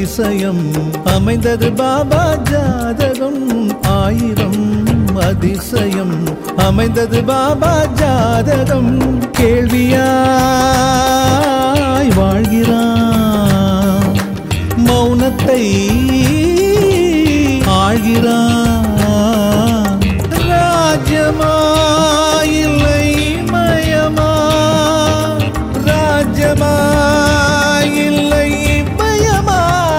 அதிசயம் அமைந்தது பாபா ஜாதகம் ஆயிரம் அதிசயம் அமைந்தது பாபா ஜாதகம் கேள்வியாய் வாழ்கிறான் மௌனத்தை ஆழ்கிறான் ராஜ்யமா இல்லை மயமா ராஜ்யமா இல்லை பயமா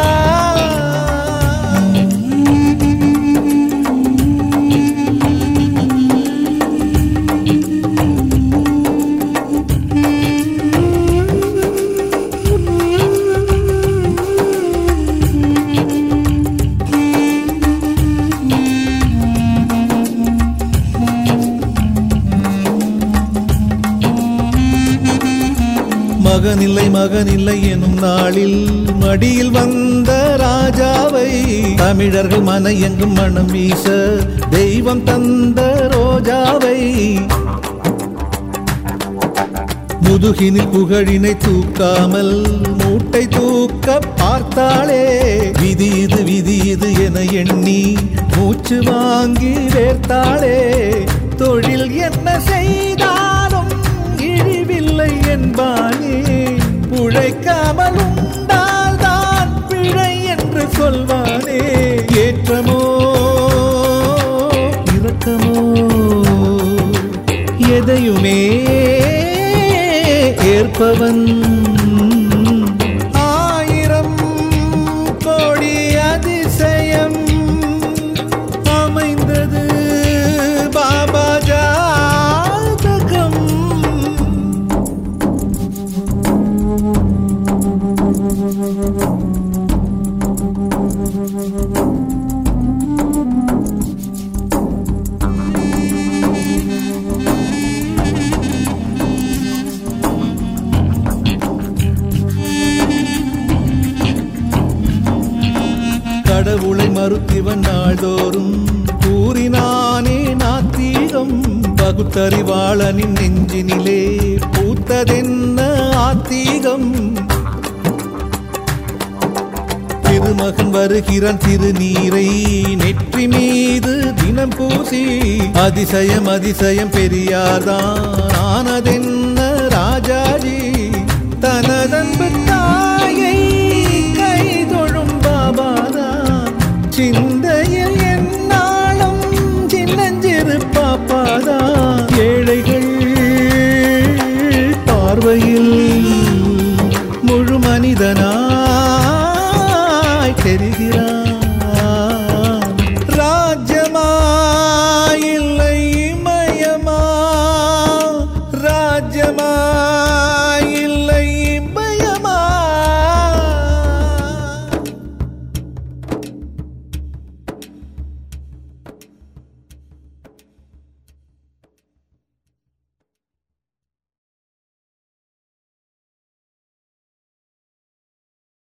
மகனில்லை மகனில்லை எனும் நாளில் மடியில் வந்த ராஜாவை தமிழர்கள் மன எங்கும் மனம் வீச தெய்வம் தந்த ரோஜாவை முதுகினில் புகழினை தூக்காமல் மூட்டை தூக்க பார்த்தாளே விதி இது விதி இது என எண்ணி மூச்சு வாங்கி வேர்த்தாளே தொழில் என்ன செய்தாலும் இழிவில்லை என்பானே உழைக்காமல் உண்டால் தான் பிழை என்று சொல்வானே ஏற்றமோ இரக்கமோ எதையுமே ஏற்பவன் ஆயிரம் கோடி அதிசயம் அமைந்தது பாபா ஜாதகம் கடவுளை மறுத்திவன் நாள்தோறும் கூறினானே நாத்தீகம் பகுத்தறிவாளனின் நெஞ்சினிலே பூத்ததென்ன ஆத்தீகம் திருமகன் வருகிறான் திருநீரை நெற்றி மீது தினம் பூசி அதிசயம் அதிசயம் பெரியார்தான் ஆனதென்ன ராஜாஜி தனதன்பு தாயை கை தொழும் பாபாதான் சிந்தையில் என்னாலும் சின்னஞ்சிறு பாப்பாதான் ஏழைகள் பார்வையில் முழு மனிதனாய் தெரிகிறான் ராஜ்யமா இல்லை மயமா ராஜ்யமா